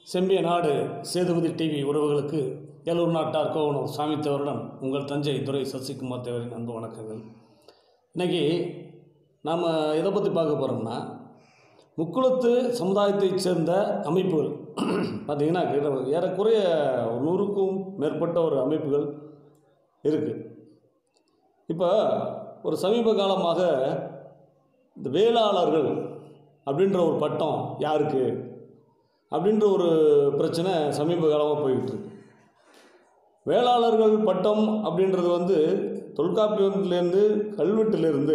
செம்பிய நாடு சேதுபதி டிவி உறவுகளுக்கு ஏலூர் நாட்டார் கோவனூர் சாமி தேவருடன் உங்கள் தஞ்சை துரை சசிகுமார் தேவரின் அன்பு வணக்கங்கள் இன்றைக்கி நாம் எதை பற்றி பார்க்க போகிறோம்னா முக்குளத்து சமுதாயத்தைச் சேர்ந்த அமைப்புகள் பார்த்திங்கன்னா கிட்ட- ஏறக்குறைய ஒரு நூறுக்கும் மேற்பட்ட ஒரு அமைப்புகள் இருக்குது இப்போ ஒரு சமீப காலமாக இந்த வேளாளர்கள் அப்படின்ற ஒரு பட்டம் யாருக்கு அப்படின்ற ஒரு பிரச்சனை சமீப காலமாக போய்கிட்டு இருக்கு வேளாளர்கள் பட்டம் அப்படின்றது வந்து தொல்காப்பியத்திலேருந்து கல்வெட்டிலிருந்து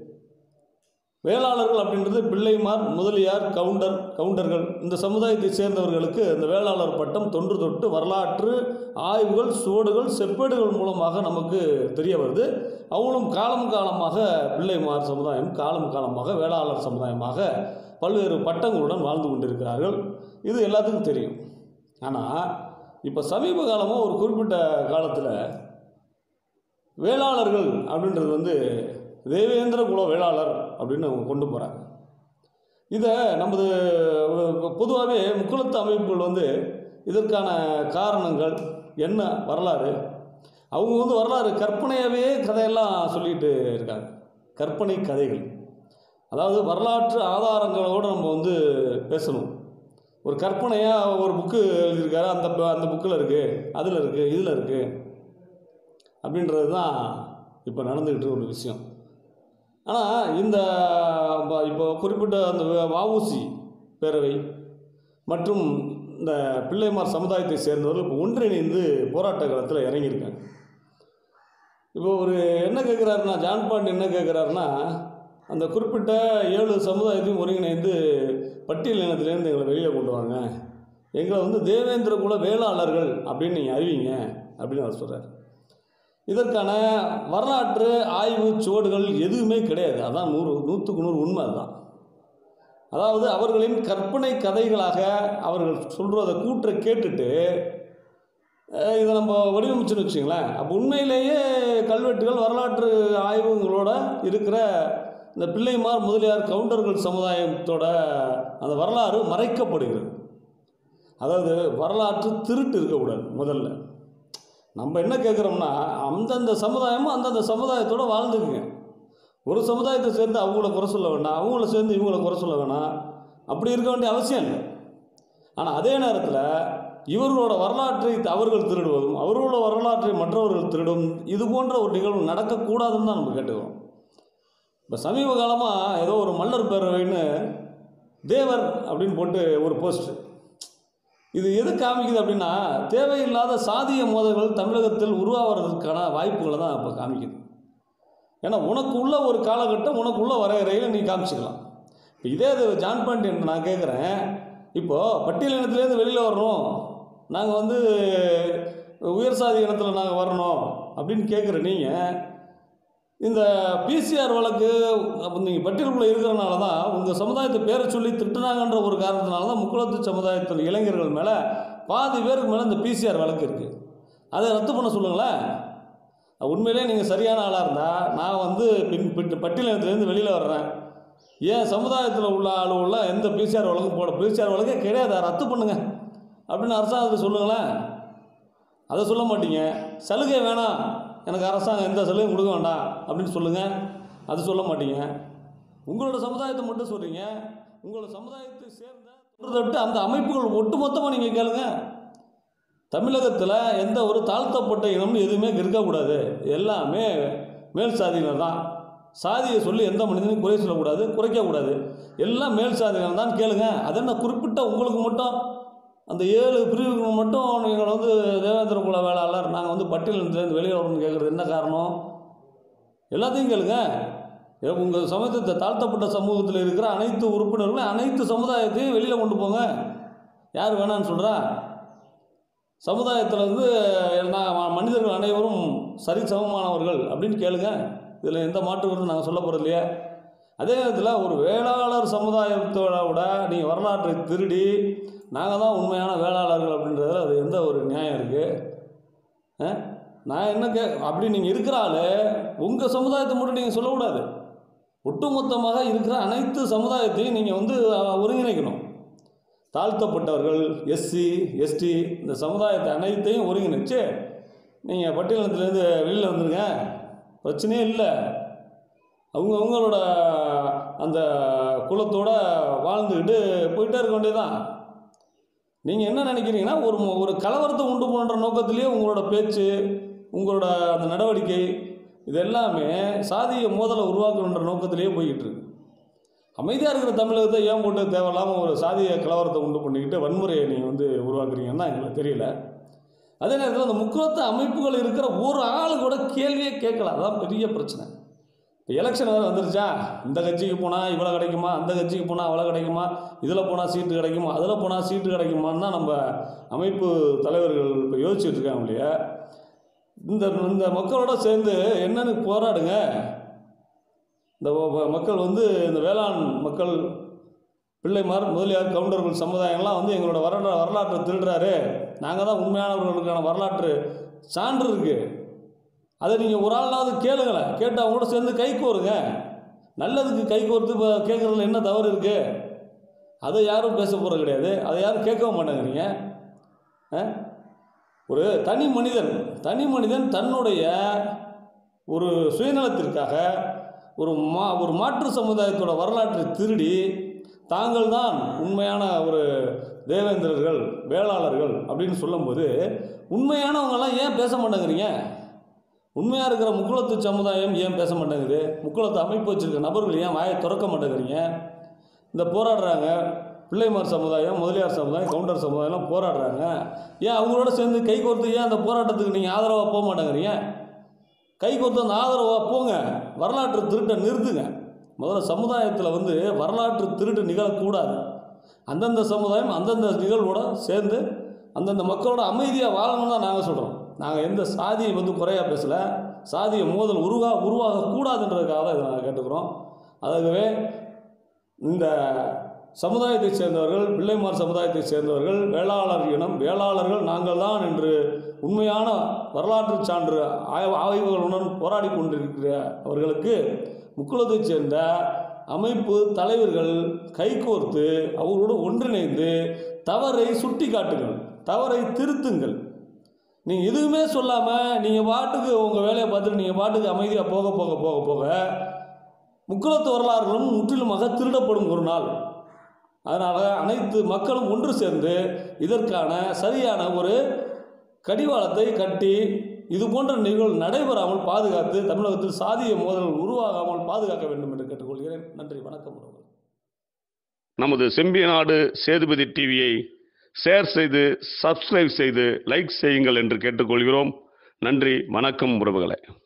வேளாளர்கள் அப்படின்றது பிள்ளைமார் முதலியார் கவுண்டர் கவுண்டர்கள் இந்த சமுதாயத்தை சேர்ந்தவர்களுக்கு இந்த வேளாளர் பட்டம் தொன்று தொட்டு வரலாற்று ஆய்வுகள் சுவடுகள் செப்பேடுகள் மூலமாக நமக்கு தெரிய வருது அவங்களும் காலம் காலமாக பிள்ளைமார் சமுதாயம் காலம் காலமாக வேளாளர் சமுதாயமாக பல்வேறு பட்டங்களுடன் வாழ்ந்து கொண்டிருக்கிறார்கள் இது எல்லாத்துக்கும் தெரியும் ஆனால் இப்போ சமீப காலமாக ஒரு குறிப்பிட்ட காலத்தில் வேளாளர்கள் அப்படின்றது வந்து தேவேந்திர குல வேளாளர் அப்படின்னு அவங்க கொண்டு போகிறாங்க இதை நமது பொதுவாகவே முக்குளத்து அமைப்புகள் வந்து இதற்கான காரணங்கள் என்ன வரலாறு அவங்க வந்து வரலாறு கற்பனையாகவே கதையெல்லாம் சொல்லிட்டு இருக்காங்க கற்பனை கதைகள் அதாவது வரலாற்று ஆதாரங்களோடு நம்ம வந்து பேசணும் ஒரு கற்பனையாக ஒரு புக்கு எழுதியிருக்காரு அந்த அந்த புக்கில் இருக்குது அதில் இருக்குது இதில் இருக்குது அப்படின்றது தான் இப்போ நடந்துக்கிட்டு இருக்க ஒரு விஷயம் ஆனால் இந்த ப- இப்போ குறிப்பிட்ட அந்த வஉசி பேரவை மற்றும் இந்த பிள்ளைமார் சமுதாயத்தை சேர்ந்தவர்கள் இப்போ ஒன்றிணைந்து போராட்ட காலத்தில் இறங்கியிருக்காங்க இப்போ ஒரு என்ன கேட்குறாருன்னா ஜான் பாண்ட் என்ன கேட்குறாருன்னா அந்த குறிப்பிட்ட ஏழு சமுதாயத்தையும் ஒருங்கிணைந்து பட்டியல் இனத்திலேருந்து எங்களை வெளியே கொண்டு வாங்க எங்களை வந்து தேவேந்திர குல வேளாளர்கள் அப்படின்னு நீங்கள் அறிவிங்க அப்படின்னு அவர் சொல்கிறார் இதற்கான வரலாற்று ஆய்வு சுவடுகள் எதுவுமே கிடையாது அதான் நூறு நூற்றுக்கு நூறு உண்மை அதுதான் அதாவது அவர்களின் கற்பனை கதைகளாக அவர்கள் சொல்கிறத கூற்றை கேட்டுட்டு அஹ், இதை நம்ம வடிவமைச்சுன்னு வச்சுங்களேன் அப்போ உண்மையிலேயே கல்வெட்டுகள் வரலாற்று ஆய்வுகளோட இருக்கிற இந்த பிள்ளைமார் முதலியார் கவுண்டர்கள் சமுதாயத்தோட அந்த வரலாறு மறைக்கப்படுகிறது அதாவது வரலாற்று திருட்டு இருக்கக்கூடாது முதல்ல நம்ம என்ன கேட்குறோம்னா அந்தந்த சமுதாயமும் அந்தந்த சமுதாயத்தோட வாழ்ந்துக்குங்க ஒரு சமுதாயத்தை சேர்ந்து அவங்கள குறை சொல்ல வேண்டாம் அவங்கள சேர்ந்து இவங்கள குறை சொல்ல வேணாம் அப்படி இருக்க வேண்டிய அவசியம் இல்லை ஆனால் அதே நேரத்தில் இவர்களோட வரலாற்றை அவர்கள் திருடுவதும் அவர்களோட வரலாற்றை மற்றவர்கள் திருடும் இது போன்ற ஒரு நிகழ்வு நடக்கக்கூடாதுன்னு தான் நம்ம கேட்டுக்கிறோம் இப்போ சமீப காலமாக ஏதோ ஒரு மல்லர் பேரவைன்னு தேவர் அப்படின்னு போட்டு ஒரு போஸ்ட் இது எது காமிக்குது அப்படின்னா தேவையில்லாத சாதிய மோதல்கள் தமிழகத்தில் உருவாகிறதுக்கான வாய்ப்புகளை தான் இப்போ காமிக்குது ஏன்னா உனக்கு உள்ள ஒரு காலகட்டம் உனக்கு உள்ள வரையறையில் நீ காமிச்சிக்கலாம் இப்போ இதே இது ஜான் பாண்டியன் நான் கேட்குறேன் இப்போது பட்டியல் இனத்துலேருந்து வெளியில் வரணும் நாங்கள் வந்து உயர் சாதி இனத்தில் நாங்கள் வரணும் அப்படின்னு கேட்குற நீங்கள் இந்த பிசிஆர் வழக்கு நீங்கள் பட்டியலுக்குள்ளே இருக்கிறனால தான் உங்கள் சமுதாயத்தை பேரை சொல்லி திட்டுனாங்கன்ற ஒரு காரணத்தினால தான் முக்குளத்து சமுதாயத்தில் இளைஞர்கள் மேலே பாதி பேருக்கு மேலே இந்த பிசிஆர் வழக்கு இருக்குது அதை ரத்து பண்ண சொல்லுங்களேன் உண்மையிலே நீங்கள் சரியான ஆளாக இருந்தால் நான் வந்து பின் பின் பட்டியலினத்துலேருந்து வெளியில் வர்றேன் ஏன் சமுதாயத்தில் உள்ள ஆளுகள்லாம் எந்த பிசிஆர் வழக்கும் போட பிசிஆர் வழக்கே கிடையாது அதை ரத்து பண்ணுங்க அப்படின்னு அரசாங்கத்துக்கு சொல்லுங்களேன் அதை சொல்ல மாட்டீங்க சலுகை வேணாம் எனக்கு அரசாங்கம் எந்த சலுகையும் கொடுக்க வேண்டாம் அப்படின்னு சொல்லுங்கள் அது சொல்ல மாட்டீங்க உங்களோட சமுதாயத்தை மட்டும் சொல்கிறீங்க உங்களோட சமுதாயத்தை சேர்ந்த தொட்டு அந்த அமைப்புகள் ஒட்டுமொத்தமாக நீங்கள் கேளுங்க தமிழகத்தில் எந்த ஒரு தாழ்த்தப்பட்ட இனம்னு எதுவுமே இருக்கக்கூடாது எல்லாமே மேல் சாதியினர் தான் சாதியை சொல்லி எந்த மனிதனையும் குறை சொல்லக்கூடாது குறைக்கக்கூடாது எல்லாம் மேல் சாதியினர் தான் கேளுங்க அது என்ன குறிப்பிட்ட உங்களுக்கு மட்டும் அந்த ஏழு பிரிவுகள் மட்டும் நீங்கள் வந்து தேவேந்திர குல வேளாளர் நாங்கள் வந்து பட்டியலிருந்து வெளியே வரணும்னு கேட்குறது என்ன காரணம் எல்லாத்தையும் கேளுங்க உங்கள் சமூகத்தை தாழ்த்தப்பட்ட சமூகத்தில் இருக்கிற அனைத்து உறுப்பினர்களும் அனைத்து சமுதாயத்தையும் வெளியில் கொண்டு போங்க யார் வேணான்னு சொல்கிறா சமுதாயத்தில் வந்து நான் ம- மனிதர்கள் அனைவரும் சரி சமமானவர்கள் அப்படின்னு கேளுங்க இதில் எந்த மாற்று கருத்தும் நாங்கள் சொல்ல போகிறது இல்லையா அதே நேரத்தில் ஒரு வேளாளர் சமுதாயத்தோட விட நீங்கள் வரலாற்றை திருடி நாங்கள் தான் உண்மையான வேளாளர்கள் அப்படின்றதுல அது எந்த ஒரு நியாயம் இருக்குது நான் என்ன கே அப்படி நீங்கள் இருக்கிற ஆள் உங்கள் சமுதாயத்தை மட்டும் நீங்கள் சொல்லக்கூடாது ஒட்டுமொத்தமாக இருக்கிற அனைத்து சமுதாயத்தையும் நீங்கள் வந்து அஹ், ஒருங்கிணைக்கணும் தாழ்த்தப்பட்டவர்கள் எஸ்சி எஸ்டி இந்த சமுதாயத்தை அனைத்தையும் ஒருங்கிணைச்சு நீங்கள் பட்டியலத்திலேருந்து வெளியில் வந்துடுங்க பிரச்சனையே இல்லை அவங்க அவங்களோட அந்த குலத்தோட வாழ்ந்துக்கிட்டு போயிட்டே இருக்க வேண்டியதுதான் நீங்கள் என்ன நினைக்கிறீங்கன்னா ஒரு மு- ஒரு கலவரத்தை உண்டு பண்ணுற நோக்கத்திலேயே உங்களோட பேச்சு உங்களோட அந்த நடவடிக்கை இது எல்லாமே சாதிய மோதலை உருவாக்கணுன்ற நோக்கத்திலேயே போய்கிட்டு இருக்கு அமைதியாக இருக்கிற தமிழகத்தை ஏன் போட்டு தேவையில்லாமல் ஒரு சாதிய கலவரத்தை உண்டு பண்ணிக்கிட்டு வன்முறையை நீங்கள் வந்து உருவாக்குறீங்கன்னா எங்களுக்கு தெரியல அதே நேரத்தில் அந்த முக்குலத்து அமைப்புகள் இருக்கிற ஒரு ஆள் கூட கேள்வியே கேட்கல அதான் பெரிய பிரச்சனை இப்போ எலெக்ஷன் வேறு வந்துருச்சா இந்த கட்சிக்கு போனால் இவ்வளோ கிடைக்குமா அந்த கட்சிக்கு போனால் அவ்வளோ கிடைக்குமா இதில் போனால் சீட்டு கிடைக்குமா அதில் போனால் சீட்டு கிடைக்குமான்னு தான் நம்ம அமைப்பு தலைவர்கள் இப்போ யோசிச்சுட்டு இருக்காங்க இல்லையா இந்த இந்த மக்களோட சேர்ந்து என்னன்னு போராடுங்க இந்த வ- மக்கள் வந்து இந்த வேளாண் மக்கள் பிள்ளைமார் முதலியார் கவுண்டர்கள் சமுதாயம்லாம் வந்து எங்களோட வரலா வரலாற்றை திருடுறாரு நாங்கள் தான் உண்மையானவர்களுக்கான வரலாற்று சான்று இருக்குது அதை நீங்கள் ஒரு ஆளாவது கேளுங்களேன் கேட்டு அவங்க கூட சேர்ந்து கை கோருங்க நல்லதுக்கு கை கோர்த்து இப்போ கேட்குறதுல என்ன தவறு இருக்குது அதை யாரும் பேச போகிறது கிடையாது அதை யாரும் கேட்கவும் மாட்டேங்கிறீங்க ஆ? ஒரு தனி மனிதன் தனி மனிதன் தன்னுடைய ஒரு சுயநலத்திற்காக ஒரு மா ஒரு மாற்று சமுதாயத்தோட வரலாற்றை திருடி தாங்கள் தான் உண்மையான ஒரு தேவேந்திரர்கள் வேளாளர்கள் அப்படின்னு சொல்லும்போது உண்மையானவங்கெல்லாம் ஏன் பேச மாட்டேங்கிறீங்க உண்மையாக இருக்கிற முக்குளத்து சமுதாயம் ஏன் பேச மாட்டேங்குது முக்குளத்து அமைப்பு வச்சிருக்க நபர்கள் ஏன் வாயை திறக்க மாட்டேங்கிறீங்க இந்த போராடுறாங்க பிள்ளைமார் சமுதாயம் முதலியார் சமுதாயம் கவுண்டர் சமுதாயம்லாம் போராடுறாங்க ஏன் அவங்களோட சேர்ந்து கை கோர்த்து ஏன் அந்த போராட்டத்துக்கு நீங்கள் ஆதரவாக போக மாட்டேங்கிறீங்க கை கோர்த்து அந்த ஆதரவாக போங்க வரலாற்று திருட்டை நிறுத்துங்க முதல்ல சமுதாயத்தில் வந்து வரலாற்று திருட்டு நிகழக்கூடாது அந்தந்த சமுதாயம் அந்தந்த நிகழ்வோட சேர்ந்து அந்தந்த மக்களோட அமைதியாக வாழணும்னு தான் நாங்கள் சொல்கிறோம் நாங்கள் எந்த சாதியை வந்து குறையாக பேசலை சாதிய மோதல் உருவா உருவாகக்கூடாதுன்றதுக்காக தான் இதை நாங்கள் கேட்டுக்கிறோம் ஆகவே இந்த சமுதாயத்தைச் சேர்ந்தவர்கள் பிள்ளைமார் சமுதாயத்தைச் சேர்ந்தவர்கள் வேளாளர் இனம் வேளாளர்கள் நாங்கள் தான் என்று உண்மையான வரலாற்று சான்று ஆய்வு ஆய்வுகளுடன் போராடி கொண்டிருக்கிற அவர்களுக்கு முக்குளத்தைச் சேர்ந்த அமைப்பு தலைவர்கள் கைகோர்த்து அவர்களோடு ஒன்றிணைந்து தவறை சுட்டி காட்டுங்கள் தவறை திருத்துங்கள் நீங்கள் எதுவுமே சொல்லாமல் நீங்கள் பாட்டுக்கு உங்கள் வேலையை பார்த்துட்டு நீங்கள் பாட்டுக்கு அமைதியாக போக போக போக போக முக்குளத்து வரலாறுகளும் முற்றிலுமாக திருடப்படும் ஒரு நாள் அதனால் அனைத்து மக்களும் ஒன்று சேர்ந்து இதற்கான சரியான ஒரு கடிவாளத்தை கட்டி இது போன்ற நிகழ்வு நடைபெறாமல் பாதுகாத்து தமிழகத்தில் சாதிய மோதல்கள் உருவாகாமல் பாதுகாக்க வேண்டும் என்று கேட்டுக்கொள்கிறேன் நன்றி வணக்கம் உறவுகளே. நமது செம்பியநாடு சேதுபதி டிவியை ஷேர் செய்து சப்ஸ்கிரைப் செய்து லைக் செய்யுங்கள் என்று கேட்டுக்கொள்கிறோம் நன்றி வணக்கம் உறவுகளே